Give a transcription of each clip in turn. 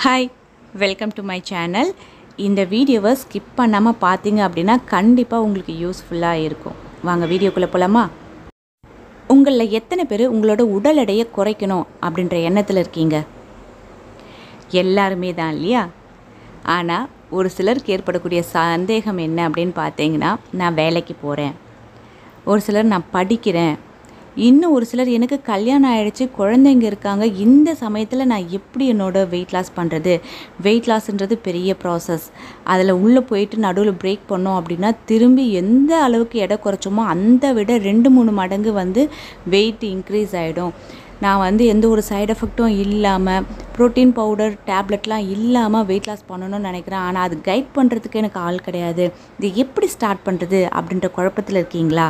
hi welcome to my channel இந்த வீடியோவை skip பண்ணாமல் பார்த்தீங்க அப்படின்னா கண்டிப்பாக உங்களுக்கு யூஸ்ஃபுல்லாக இருக்கும் வாங்க வீடியோக்குள்ளே போகலாமா உங்களில் எத்தனை பேர் உங்களோட உடல் எடையை குறைக்கணும் அப்படின்ற எண்ணத்தில் இருக்கீங்க எல்லாருமே தான் இல்லையா ஆனால் ஒரு சிலருக்கு ஏற்படக்கூடிய சந்தேகம் என்ன அப்படின்னு பார்த்தீங்கன்னா நான் வேலைக்கு போகிறேன் ஒரு சிலர் நான் படிக்கிறேன் இன்னும் ஒரு சிலர் எனக்கு கல்யாணம் ஆயிடுச்சு குழந்தைங்க இருக்காங்க இந்த சமயத்தில் நான் எப்படி என்னோட வெயிட் லாஸ் பண்ணுறது வெயிட் லாஸ்ன்றது பெரிய ப்ராசஸ் அதில் உள்ளே போயிட்டு நடுவில் பிரேக் பண்ணோம் அப்படின்னா திரும்பி எந்த அளவுக்கு எடை குறைச்சோமோ அந்த விட ரெண்டு மூணு மடங்கு வந்து வெயிட் இன்க்ரீஸ் ஆகிடும் நான் வந்து எந்த ஒரு சைடு எஃபெக்ட்டும் இல்லாமல் ப்ரோட்டீன் பவுடர் டேப்லெட்லாம் இல்லாமல் வெயிட் லாஸ் பண்ணணும்னு நினைக்கிறேன் ஆனால் அது கைட் பண்ணுறதுக்கு எனக்கு ஆள் கிடையாது இது எப்படி ஸ்டார்ட் பண்ணுறது அப்படின்ற குழப்பத்தில் இருக்கீங்களா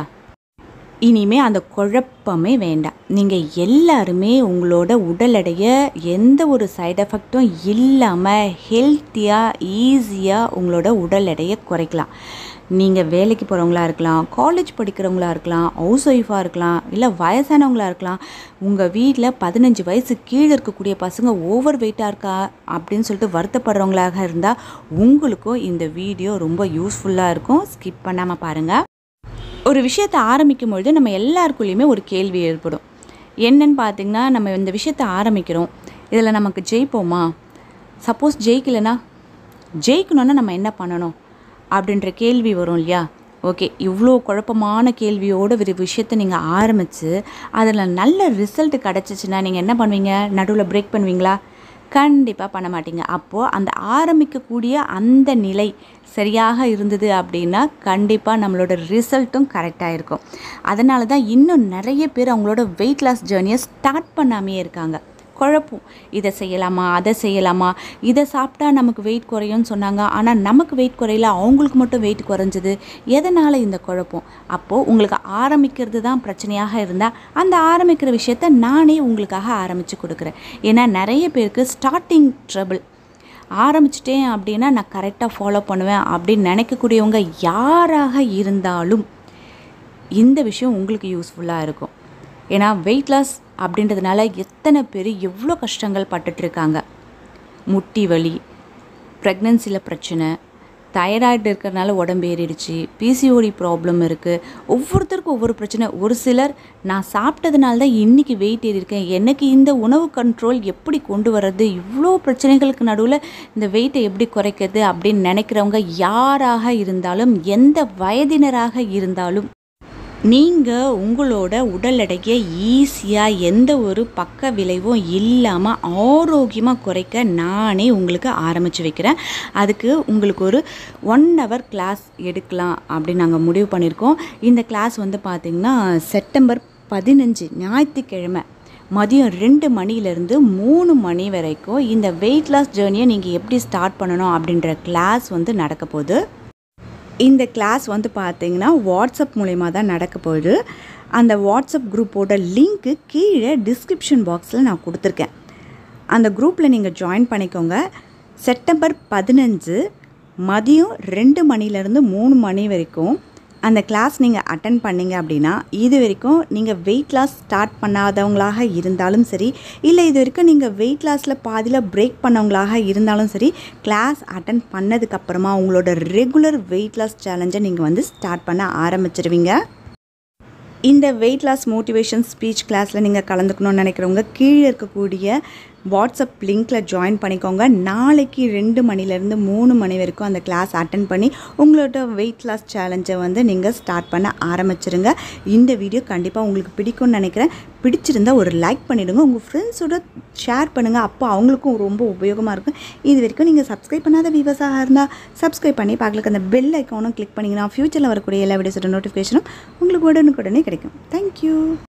இனிமே அந்த குழப்பமே வேண்டாம் நீங்கள் எல்லாருமே உங்களோட உடல் எடையை எந்த ஒரு சைடு எஃபெக்டும் இல்லாமல் ஹெல்த்தியாக ஈஸியாக உங்களோட உடல் எடையை குறைக்கலாம் நீங்கள் வேலைக்கு போகிறவங்களா இருக்கலாம் காலேஜ் படிக்கிறவங்களா இருக்கலாம் ஹவுஸ் ஒய்ஃபாக இருக்கலாம் இல்லை வயசானவங்களா இருக்கலாம் உங்கள் வீட்டில் பதினஞ்சு வயசு கீழே இருக்கக்கூடிய பசங்க ஓவர் வெயிட்டாக இருக்கா அப்படின்னு சொல்லிட்டு வருத்தப்படுறவங்களாக இருந்தால் உங்களுக்கும் இந்த வீடியோ ரொம்ப யூஸ்ஃபுல்லாக இருக்கும் ஸ்கிப் பண்ணாமல் பாருங்கள் ஒரு விஷயத்தை ஆரம்பிக்கும் பொழுது நம்ம எல்லாருக்குள்ளேயுமே ஒரு கேள்வி ஏற்படும் என்னன்னு பார்த்தீங்கன்னா நம்ம இந்த விஷயத்தை ஆரம்பிக்கிறோம் இதில் நமக்கு ஜெயிப்போமா சப்போஸ் ஜெயிக்கலைன்னா ஜெயிக்கணுன்னா நம்ம என்ன பண்ணணும் அப்படின்ற கேள்வி வரும் இல்லையா ஓகே இவ்வளோ குழப்பமான கேள்வியோட ஒரு விஷயத்தை நீங்கள் ஆரம்பித்து அதில் நல்ல ரிசல்ட் கிடச்சிச்சின்னா நீங்கள் என்ன பண்ணுவீங்க நடுவில் பிரேக் பண்ணுவீங்களா கண்டிப்பாக பண்ண மாட்டீங்க அப்போது அந்த ஆரம்பிக்கக்கூடிய அந்த நிலை சரியாக இருந்தது அப்படின்னா கண்டிப்பாக நம்மளோட ரிசல்ட்டும் கரெக்டாக இருக்கும் அதனால தான் இன்னும் நிறைய பேர் அவங்களோட வெயிட் லாஸ் ஜேர்னியை ஸ்டார்ட் பண்ணாமே இருக்காங்க குழப்பம் இதை செய்யலாமா அதை செய்யலாமா இதை சாப்பிட்டா நமக்கு வெயிட் குறையும்னு சொன்னாங்க ஆனால் நமக்கு வெயிட் குறையல அவங்களுக்கு மட்டும் வெயிட் குறைஞ்சது எதனால் இந்த குழப்பம் அப்போது உங்களுக்கு ஆரம்பிக்கிறது தான் பிரச்சனையாக இருந்தால் அந்த ஆரம்பிக்கிற விஷயத்த நானே உங்களுக்காக ஆரம்பித்து கொடுக்குறேன் ஏன்னா நிறைய பேருக்கு ஸ்டார்டிங் ட்ரபிள் ஆரம்பிச்சிட்டேன் அப்படின்னா நான் கரெக்டாக ஃபாலோ பண்ணுவேன் அப்படின்னு நினைக்கக்கூடியவங்க யாராக இருந்தாலும் இந்த விஷயம் உங்களுக்கு யூஸ்ஃபுல்லாக இருக்கும் ஏன்னா வெயிட் லாஸ் அப்படின்றதுனால எத்தனை பேர் எவ்வளோ கஷ்டங்கள் பட்டுட்ருக்காங்க முட்டி வலி ப்ரெக்னென்சியில் பிரச்சனை தைராய்டு இருக்கிறனால உடம்பு ஏறிடுச்சு பிசிஓடி ப்ராப்ளம் இருக்குது ஒவ்வொருத்தருக்கும் ஒவ்வொரு பிரச்சனை ஒரு சிலர் நான் சாப்பிட்டதுனால தான் இன்றைக்கி வெயிட் ஏறியிருக்கேன் எனக்கு இந்த உணவு கண்ட்ரோல் எப்படி கொண்டு வர்றது இவ்வளோ பிரச்சனைகளுக்கு நடுவில் இந்த வெயிட்டை எப்படி குறைக்கிறது அப்படின்னு நினைக்கிறவங்க யாராக இருந்தாலும் எந்த வயதினராக இருந்தாலும் நீங்கள் உங்களோட உடல் எடையை ஈஸியாக எந்த ஒரு பக்க விளைவும் இல்லாமல் ஆரோக்கியமாக குறைக்க நானே உங்களுக்கு ஆரம்பித்து வைக்கிறேன் அதுக்கு உங்களுக்கு ஒரு ஒன் ஹவர் கிளாஸ் எடுக்கலாம் அப்படின்னு நாங்கள் முடிவு பண்ணியிருக்கோம் இந்த கிளாஸ் வந்து பார்த்திங்கன்னா செப்டம்பர் பதினஞ்சு ஞாயிற்றுக்கிழமை மதியம் ரெண்டு மணிலேருந்து மூணு மணி வரைக்கும் இந்த வெயிட் லாஸ் ஜேர்னியை நீங்கள் எப்படி ஸ்டார்ட் பண்ணணும் அப்படின்ற கிளாஸ் வந்து நடக்க போகுது இந்த கிளாஸ் வந்து பார்த்தீங்கன்னா வாட்ஸ்அப் மூலயமா தான் நடக்க போகுது அந்த வாட்ஸ்அப் குரூப்போட லிங்க்கு கீழே டிஸ்கிரிப்ஷன் பாக்ஸில் நான் கொடுத்துருக்கேன் அந்த குரூப்பில் நீங்கள் ஜாயின் பண்ணிக்கோங்க செப்டம்பர் பதினஞ்சு மதியம் ரெண்டு மணிலேருந்து மூணு மணி வரைக்கும் அந்த கிளாஸ் நீங்கள் அட்டன் பண்ணீங்க அப்படின்னா இது வரைக்கும் நீங்கள் வெயிட் லாஸ் ஸ்டார்ட் பண்ணாதவங்களாக இருந்தாலும் சரி இல்லை இது வரைக்கும் நீங்கள் வெயிட் லாஸில் பாதியில் பிரேக் பண்ணவங்களாக இருந்தாலும் சரி கிளாஸ் அட்டன் பண்ணதுக்கப்புறமா உங்களோட ரெகுலர் வெயிட் லாஸ் சேலஞ்சை நீங்கள் வந்து ஸ்டார்ட் பண்ண ஆரம்பிச்சிருவீங்க இந்த வெயிட் லாஸ் மோட்டிவேஷன் ஸ்பீச் கிளாஸில் நீங்கள் கலந்துக்கணும்னு நினைக்கிறவங்க கீழே இருக்கக்கூடிய வாட்ஸ்அப் லிங்க்கில் ஜாயின் பண்ணிக்கோங்க நாளைக்கு ரெண்டு மணிலேருந்து மூணு மணி வரைக்கும் அந்த கிளாஸ் அட்டன் பண்ணி உங்களோட வெயிட் லாஸ் சேலஞ்சை வந்து நீங்கள் ஸ்டார்ட் பண்ண ஆரம்பிச்சிருங்க இந்த வீடியோ கண்டிப்பாக உங்களுக்கு பிடிக்கும்னு நினைக்கிறேன் பிடிச்சிருந்தா ஒரு லைக் பண்ணிவிடுங்க உங்கள் ஃப்ரெண்ட்ஸோட ஷேர் பண்ணுங்கள் அப்போ அவங்களுக்கும் ரொம்ப உபயோகமாக இருக்கும் இது வரைக்கும் நீங்கள் சப்ஸ்கிரைப் பண்ணாத விவசாயம் இருந்தால் சப்ஸ்கிரைப் பண்ணி பார்க்கலுக்கு அந்த பெல் ஐக்கானும் கிளிக் பண்ணிங்கன்னா ஃப்யூச்சரில் வரக்கூடிய எல்லா வீடியோஸோட நோட்டிஃபிகேஷனும் உங்களுக்கு உடனுக்குடனே கிடைக்கும் தேங்க்யூ